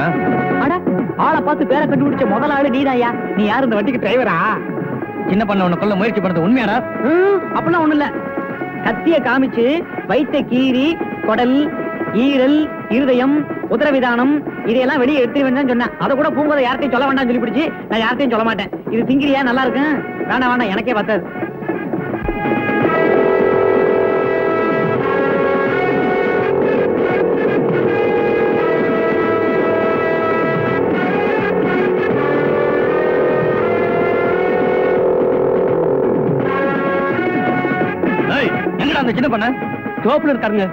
பண்ண அட ஆளை பார்த்து பேரை கண்டுபிடிச்ச முதல் ஆளு நீதாயா நீ யாரு இந்த வண்டிக்கு டிரைவரா சின்ன பண்ண உன்னை கொல்ல முயற்சி பண்ணது உண்மையாடா அப்படிலாம் ஒண்ணு இல்ல கத்திய காமிச்சு வைத்த கீரி குடல் ஈரல் இருதயம் உதரவிதானம் இதையெல்லாம் வெளியே எடுத்து வேண்டாம் சொன்னேன் அதை கூட பூங்கதை யார்ட்டையும் சொல்ல வேண்டாம் சொல்லி பிடிச்சு நான் யார்ட்டையும் சொல்ல மாட்டேன் இது திங்கிரியா நல்லா இருக்கும் வேண்டாம் வேண்டாம் எனக்கே பத்தாது ஏய், எங்கடா அந்த சின்ன பண்ண தோப்புல இருக்காருங்க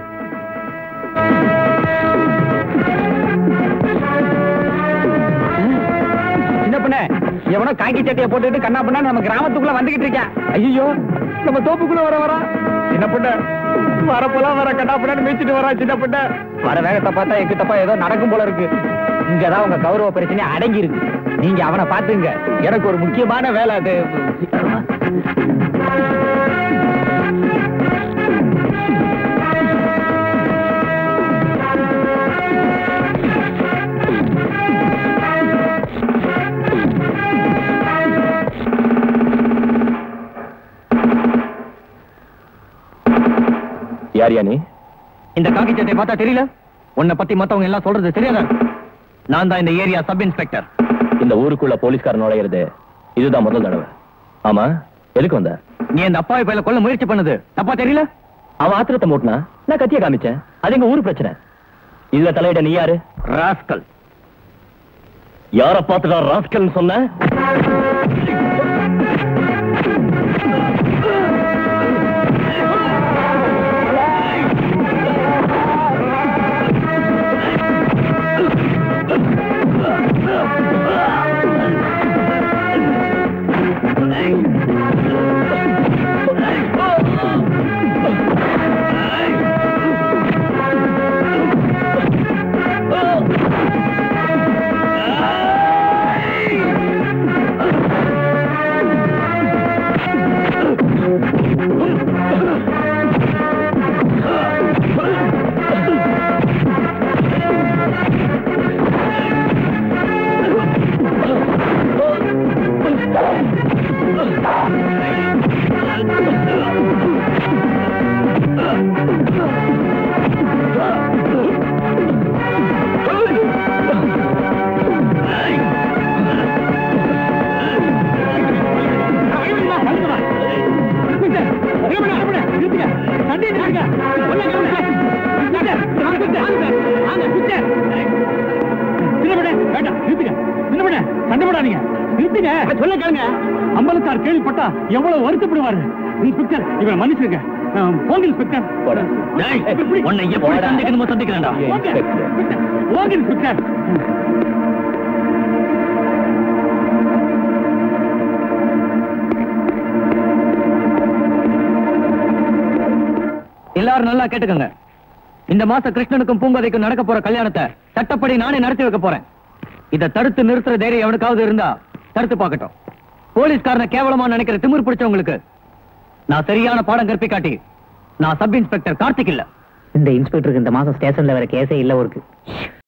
சின்ன பண்ண எவனோ காக்கி சட்டையை போட்டுட்டு கண்ணா பண்ணா நம்ம கிராமத்துக்குள்ள வந்துகிட்டு இருக்கேன் ஐயோ நம்ம தோப்புக்குள்ள வர வரா சின்ன பண்ண வரப்போலாம் வர கண்ணா பண்ணு மேய்ச்சிட்டு வரா சின்ன பண்ண வர வேகத்தை பார்த்தா எக்கு தப்பா ஏதோ நடக்கும் போல இருக்கு இங்கதான் உங்க கௌரவ பிரச்சனை அடங்கி இருக்கு நீங்க அவனை பாத்துங்க எனக்கு ஒரு முக்கியமான வேலை அது யார் யா நீ இந்த காக்கி சட்டையை பார்த்தா தெரியல உன்னை பத்தி மத்தவங்க எல்லாம் சொல்றது தெரியாதா நான் தான் இந்த ஏரியா சப் இன்ஸ்பெக்டர் இந்த ஊருக்குள்ள போலீஸ்காரன் நுழையிறது இதுதான் முதல் தடவை ஆமா எதுக்கு வந்த நீ இந்த அப்பாவி பையில கொல்ல முயற்சி பண்ணது தப்பா தெரியல அவன் ஆத்திரத்தை மூட்டினா நான் கத்திய காமிச்சேன் அது எங்க ஊரு பிரச்சனை இதுல தலையிட நீ யாரு ராஸ்கல் யார பார்த்துடா ராஸ்கல் சொன்ன சொல்ல கேளுங்க அம்பலத்தார் கேள்விப்பட்டா எவ்வளவு வருத்தப்படுவாரு இன்ஸ்பெக்டர் இவன் மன்னிச்சிருங்க போங்க இன்ஸ்பெக்டர் உன்னை எப்படி சந்திக்கணுமோ சந்திக்கிறேன்டா போங்க இன்ஸ்பெக்டர் எல்லாரும் நல்லா கேட்டுக்கங்க இந்த மாசம் கிருஷ்ணனுக்கும் பூங்கதைக்கும் நடக்க போற கல்யாணத்தை சட்டப்படி நானே நடத்தி வைக்க போறேன் இத தடுத்து நிறுத்துற தைரியம் எவனுக்காவது இருந்தா தடுத்து பார்க்கட்டும் போலீஸ்காரனை கேவலமா நினைக்கிற திமிர் பிடிச்சவங்களுக்கு நான் சரியான பாடம் கற்பிக்காட்டி நான் சப் இன்ஸ்பெக்டர் கார்த்திக் இல்ல இந்த இன்ஸ்பெக்டருக்கு இந்த மாசம் ஸ்டேஷன்ல வேற கேஸே இல்ல இருக்கு